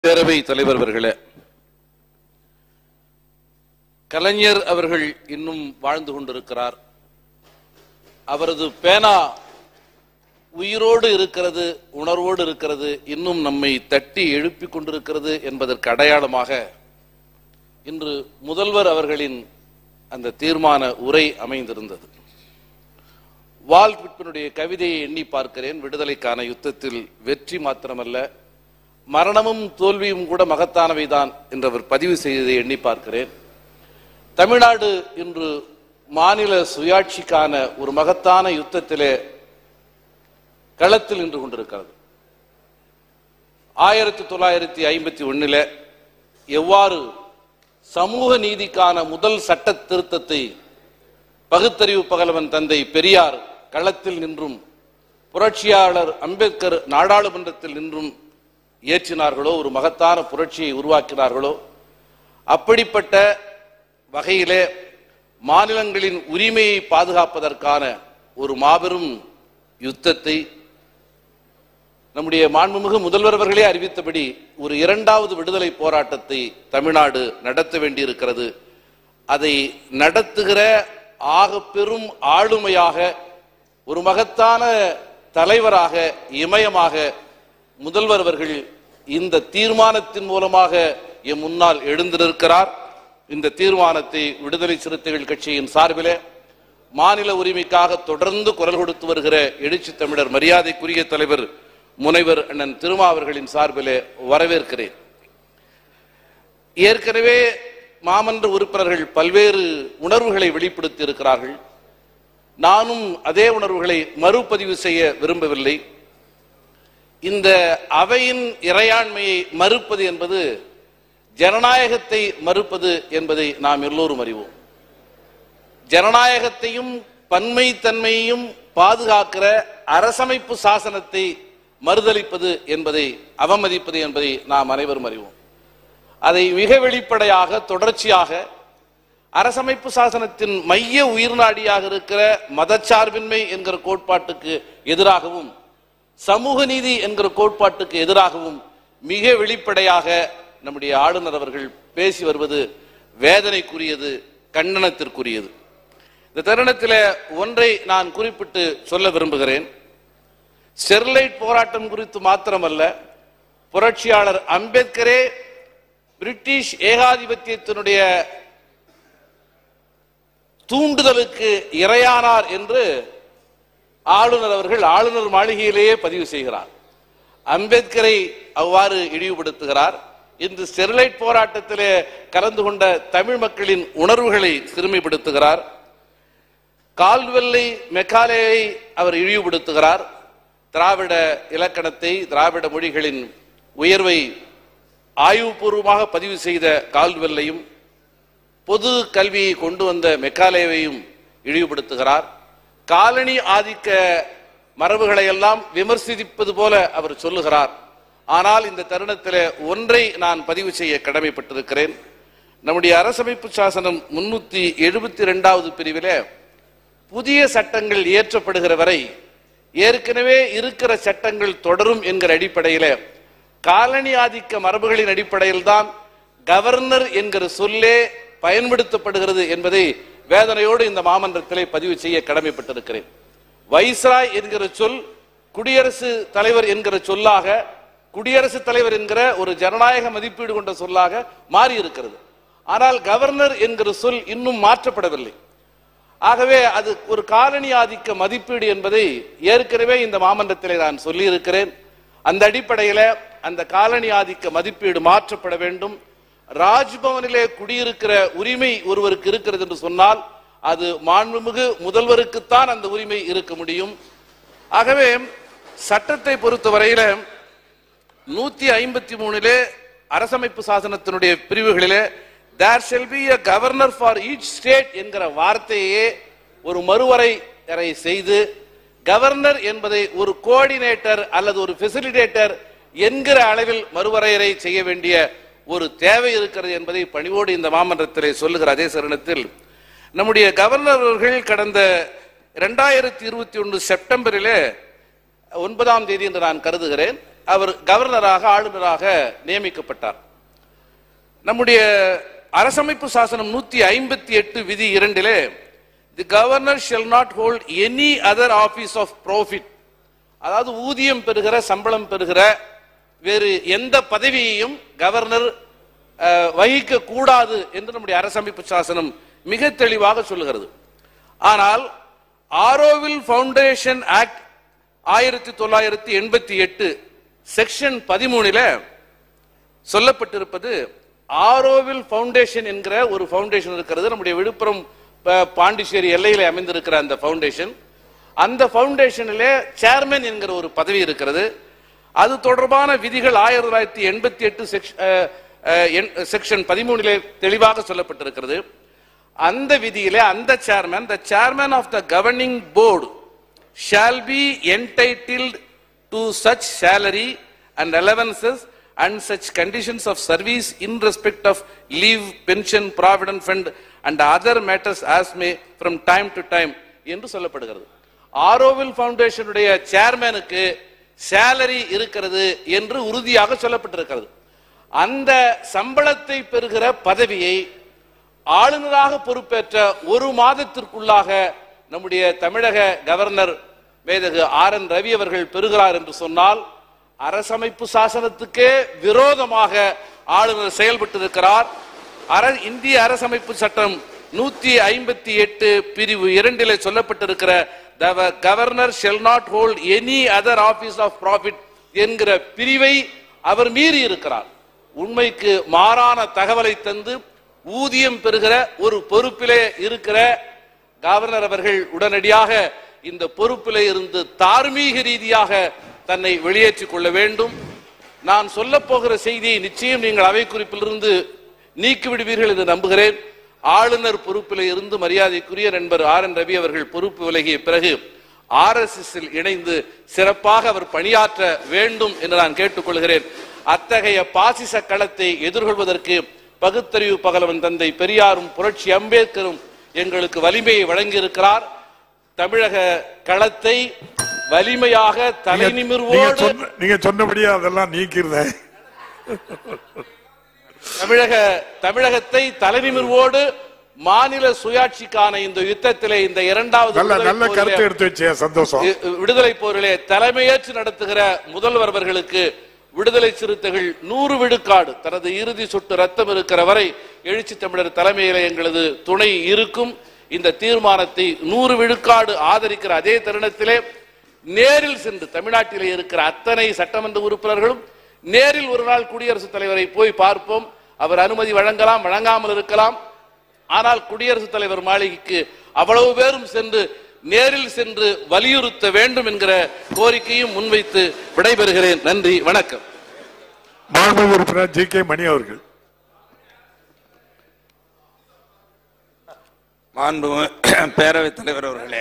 பேரவை தலைவர் அவர்களே கலைஞர் அவர்கள் இன்னும் வாழ்ந்து கொண்டிருக்கிறார் அவரது பேனா உயிரோடு இருக்கிறது உணர்வோடு இருக்கிறது இன்னும் நம்மை தட்டி எழுப்பிக் கொண்டிருக்கிறது என்பதற்கு அடையாளமாக இன்று முதல்வர் அவர்களின் அந்த தீர்மான உரை அமைந்திருந்தது வால் பிட்பனுடைய கவிதையை எண்ணி பார்க்கிறேன் விடுதலைக்கான யுத்தத்தில் வெற்றி மாத்திரமல்ல மரணமும் தோல்வியும் கூட மகத்தானவைதான் என்று அவர் பதிவு செய்ததை எண்ணி பார்க்கிறேன் தமிழ்நாடு இன்று மாநில சுயாட்சிக்கான ஒரு மகத்தான யுத்தத்திலே களத்தில் நின்று கொண்டிருக்கிறது ஆயிரத்தி தொள்ளாயிரத்தி ஐம்பத்தி ஒன்னில எவ்வாறு சமூக நீதிக்கான முதல் சட்ட திருத்தத்தை பகுத்தறிவு பகலவன் தந்தை பெரியார் களத்தில் நின்றும் புரட்சியாளர் அம்பேத்கர் நாடாளுமன்றத்தில் நின்றும் ஏற்றினார்களோ ஒரு மகத்தான புரட்சியை உருவாக்கினார்களோ அப்படிப்பட்ட வகையிலே மாநிலங்களின் உரிமையை பாதுகாப்பதற்கான ஒரு மாபெரும் யுத்தத்தை நம்முடைய மாண்புமிகு முதல்வர் அவர்களே அறிவித்தபடி ஒரு இரண்டாவது விடுதலை போராட்டத்தை தமிழ்நாடு நடத்த வேண்டியிருக்கிறது அதை நடத்துகிற ஆக பெரும் ஆளுமையாக ஒரு மகத்தான தலைவராக இமயமாக முதல்வர் அவர்கள் இந்த தீர்மானத்தின் மூலமாக எம் முன்னால் எழுந்திருக்கிறார் இந்த தீர்மானத்தை விடுதலை சிறுத்தைகள் கட்சியின் சார்பிலே மாநில உரிமைக்காக தொடர்ந்து குரல் கொடுத்து வருகிற எழுச்சி தமிழர் மரியாதைக்குரிய தலைவர் முனைவர் அண்ணன் திருமா அவர்களின் சார்பிலே வரவேற்கிறேன் ஏற்கனவே மாமன்ற உறுப்பினர்கள் பல்வேறு உணர்வுகளை வெளிப்படுத்தி இருக்கிறார்கள் நானும் அதே உணர்வுகளை மறுபதிவு செய்ய விரும்பவில்லை இந்த அவையின் இறையாண்மையை மறுப்பது என்பது ஜனநாயகத்தை மறுப்பது என்பதை நாம் எல்லோரும் அறிவோம் ஜனநாயகத்தையும் பன்மை தன்மையையும் பாதுகாக்கிற அரசமைப்பு சாசனத்தை மறுதளிப்பது என்பதை அவமதிப்பது என்பதை நாம் அனைவரும் அறிவோம் அதை மிக வெளிப்படையாக தொடர்ச்சியாக அரசமைப்பு சாசனத்தின் மைய உயிர்நாடியாக இருக்கிற மதச்சார்பின்மை என்கிற கோட்பாட்டுக்கு எதிராகவும் சமூக நீதி என்கிற கோட்பாட்டுக்கு எதிராகவும் மிக வெளிப்படையாக நம்முடைய ஆளுநர் அவர்கள் பேசி வருவது வேதனைக்குரியது கண்டனத்திற்குரியது இந்த தருணத்தில் ஒன்றை நான் குறிப்பிட்டு சொல்ல விரும்புகிறேன் ஸ்டெர்லைட் போராட்டம் குறித்து மாத்திரமல்ல புரட்சியாளர் அம்பேத்கரே பிரிட்டிஷ் ஏகாதிபத்தியத்தினுடைய தூண்டுதலுக்கு இரையானார் என்று ஆளுநர் அவர்கள் ஆளுநர் மாளிகையிலேயே பதிவு செய்கிறார் அம்பேத்கரை அவ்வாறு இழிவுபடுத்துகிறார் இன்று ஸ்டெர்லைட் போராட்டத்திலே கலந்து கொண்ட தமிழ் மக்களின் உணர்வுகளை சிறுமைப்படுத்துகிறார் கால்வெல்லை மெக்காலேயை அவர் இழிவுபடுத்துகிறார் திராவிட இலக்கணத்தை திராவிட மொழிகளின் உயர்வை ஆய்வுபூர்வமாக பதிவு செய்த கால்வெல்லையும் பொது கல்வியை கொண்டு வந்த மெக்காலேவையும் இழிவுபடுத்துகிறார் காலனி ஆதிக்க மரபுகளை எல்லாம் விமர்சிப்பது போல அவர் சொல்லுகிறார் ஆனால் இந்த தருணத்தில் ஒன்றை நான் பதிவு செய்ய கடமைப்பட்டிருக்கிறேன் நம்முடைய அரசமைப்பு சாசனம் முன்னூத்தி எழுபத்தி இரண்டாவது பிரிவிலே புதிய சட்டங்கள் இயற்றப்படுகிற வரை ஏற்கனவே இருக்கிற சட்டங்கள் தொடரும் என்கிற அடிப்படையில காலனி ஆதிக்க மரபுகளின் அடிப்படையில் தான் கவர்னர் என்கிற சொல்லே பயன்படுத்தப்படுகிறது என்பதை வேதனையோடு இந்த மாமன்றத்திலே பதிவு செய்ய கடமைப்பட்டிருக்கிறேன் வைஸ்ராய் என்கிற சொல் குடியரசு தலைவர் என்கிற சொல்லாக குடியரசுத் தலைவர் என்கிற ஒரு ஜனநாயக மதிப்பீடு கொண்ட சொல்லாக மாறி இருக்கிறது ஆனால் கவர்னர் என்கிற சொல் இன்னும் மாற்றப்படவில்லை ஆகவே அது ஒரு காலனி ஆதிக்க மதிப்பீடு என்பதை ஏற்கனவே இந்த மாமன்றத்திலே நான் சொல்லி இருக்கிறேன் அந்த அடிப்படையில அந்த காலனி ஆதிக்க மதிப்பீடு மாற்றப்பட வேண்டும் ராஜ்பவனிலே குடியிருக்கிற உரிமை ஒருவருக்கு இருக்கிறது என்று சொன்னால் அது மாண்புமிகு முதல்வருக்குத்தான் அந்த உரிமை இருக்க முடியும் ஆகவே சட்டத்தை பொறுத்தவரையில நூத்தி ஐம்பத்தி மூணிலே அரசமைப்பு சாசனத்தினுடைய பிரிவுகளிலே there shall be a governor for each state என்கிற வார்த்தையே ஒரு மறுவரையறை செய்து கவர்னர் என்பதை ஒரு கோஆர்டினேட்டர் அல்லது ஒரு ஃபெசிலிட்டேட்டர் என்கிற அளவில் மறுவரையறை செய்ய வேண்டிய ஒரு தேவை இருக்கிறது என்பதை பணிவோடு இந்த மாமன்றத்திலே சொல்லுகிற அதே சருணத்தில் நம்முடைய கவர்னர் அவர்கள் கடந்த இரண்டாயிரத்தி இருபத்தி ஒன்று செப்டம்பரிலே ஒன்பதாம் தேதி என்று நான் கருதுகிறேன் அவர் கவர்னராக ஆளுநராக நியமிக்கப்பட்டார் நம்முடைய அரசமைப்பு சாசனம் நூத்தி ஐம்பத்தி எட்டு விதி இரண்டிலே the governor shall not hold any other office of profit அதாவது ஊதியம் பெறுகிற சம்பளம் பெறுகிற வேறு எந்த பதவியையும் கவர்னர் அஹ், வகிக்க கூடாது என்று நம்முடைய அரசமைப்பு சாசனம் மிக தெளிவாக சொல்லுகிறது ஆனால் ஆரோவில் ஃபவுண்டேஷன் ஆக்ட் ஆயிரத்தி தொள்ளாயிரத்தி எண்பத்தி எட்டு செக்ஷன் பதிமூணுல சொல்லப்பட்டிருப்பது ஆரோவில் ஃபவுண்டேஷன் என்கிற ஒரு ஃபவுண்டேஷன் இருக்கிறது நம்முடைய விழுப்புரம் ப- பாண்டிச்சேரி எல்லையில அமைந்திருக்கிற அந்த ஃபவுண்டேஷன் அந்த ஃபவுண்டேஷனிலே சேர்மன் என்கிற ஒரு பதவி இருக்கிறது அது தொடர்பான விதிகள் ஆயிரத்தி தொள்ளாயிரத்தி எண்பத்தி எட்டு செக்ஷன் பதிமூணிலே தெளிவாக சொல்லப்பட்டிருக்கிறது அந்த விதியிலே அந்த chairman the chairman of the governing board shall be entitled to such salary and allowances and such conditions of service in respect of leave, pension, provident fund and other matters as may from time to time என்று சொல்லப்படுகிறது Auroville ஃபவுண்டேஷனுடைய சேர்மனுக்கு salary இருக்கிறது என்று உறுதியாக சொல்லப்பட்டிருக்கிறது அந்த சம்பளத்தை பெறுகிற பதவியை ஆளுநராக பொறுப்பேற்ற ஒரு மாதத்திற்குள்ளாக நம்முடைய தமிழக கவர்னர் மேதகு ஆர் என் ரவி அவர்கள் பெறுகிறார் என்று சொன்னால் அரசமைப்பு சாசனத்துக்கே விரோதமாக ஆளுநர் செயல்பட்டிருக்கிறார் அர இந்திய அரசமைப்பு சட்டம் நூத்தி ஐம்பத்தி எட்டு பிரிவு இரண்டிலே சொல்லப்பட்டிருக்கிற the governor shall not hold any other office of profit என்கிற பிரிவை அவர் மீறி இருக்கிறார் உண்மைக்கு மாறான தகவலை தந்து ஊதியம் பெறுகிற ஒரு பொறுப்பிலே இருக்கிற கவர்னர் அவர்கள் உடனடியாக இந்த பொறுப்பிலே இருந்து தார்மீக ரீதியாக தன்னை வெளியேற்றிக் கொள்ள வேண்டும் நான் சொல்ல போகிற செய்தியை நிச்சயம் நீங்கள் அவை குறிப்பிலிருந்து நீக்கி விடுவீர்கள் என்று நம்புகிறேன் ஆளுநர் பொறுப்பிலே இருந்து மரியாதைக்குரிய நண்பர் ஆர் என் ரவி அவர்கள் பொறுப்பு விலகிய பிறகு ஆர் எஸ் எஸ் இணைந்து சிறப்பாக அவர் பணியாற்ற வேண்டும் என்று நான் கேட்டுக்கொள்கிறேன் அத்தகைய பாசிச களத்தை எதிர்கொள்வதற்கு பகுத்தறிவு பகலவன் தந்தை பெரியாரும் புரட்சி அம்பேத்கரும் எங்களுக்கு வலிமையை வழங்கியிருக்கிறார் தமிழக களத்தை வலிமையாக நீங்க தலைநிமிர்வோடு சொன்ன- நீங்க சொன்னபடியே அதெல்லாம் நீக்கிறேன் தமிழக தமிழகத்தை தலைநிமிர்வோடு மாநில சுயாட்சிக்கான இந்த யுத்தத்திலே இந்த இரண்டாவது நல்ல விடுதலை நல்ல போரிலே- கருத்து எடுத்து வச்சியா சந்தோஷம் இ- விடுதலை போரிலே தலைமையேற்று நடத்துகிற முதல்வர் அவர்களுக்கு விடுதலை சிறுத்தைகள் நூறு விழுக்காடு தனது இறுதி சொட்டு ரத்தம் இருக்கிற வரை எழுச்சி தமிழர் தலைமையிலே எங்களது துணை இருக்கும் இந்த தீர்மானத்தை நூறு விழுக்காடு ஆதரிக்கிற அதே தருணத்திலே நேரில் சென்று தமிழ்நாட்டிலே இருக்கிற அத்தனை சட்டமன்ற உறுப்பினர்களும் நேரில் ஒரு நாள் குடியரசுத் தலைவரை போய் பார்ப்போம் அவர் அனுமதி வழங்கலாம் வழங்காமல் இருக்கலாம் ஆனால் குடியரசுத் தலைவர் மாளிகைக்கு அவ்வளவு பேரும் சென்று நேரில் சென்று வலியுறுத்த வேண்டும் என்கிற கோரிக்கையும் முன்வைத்து விடைபெறுகிறேன் நன்றி வணக்கம் மாண்பு உறுப்பினர் ஜி கே மணி அவர்கள் மாண்பு பேரவைத் தலைவர் அவர்களே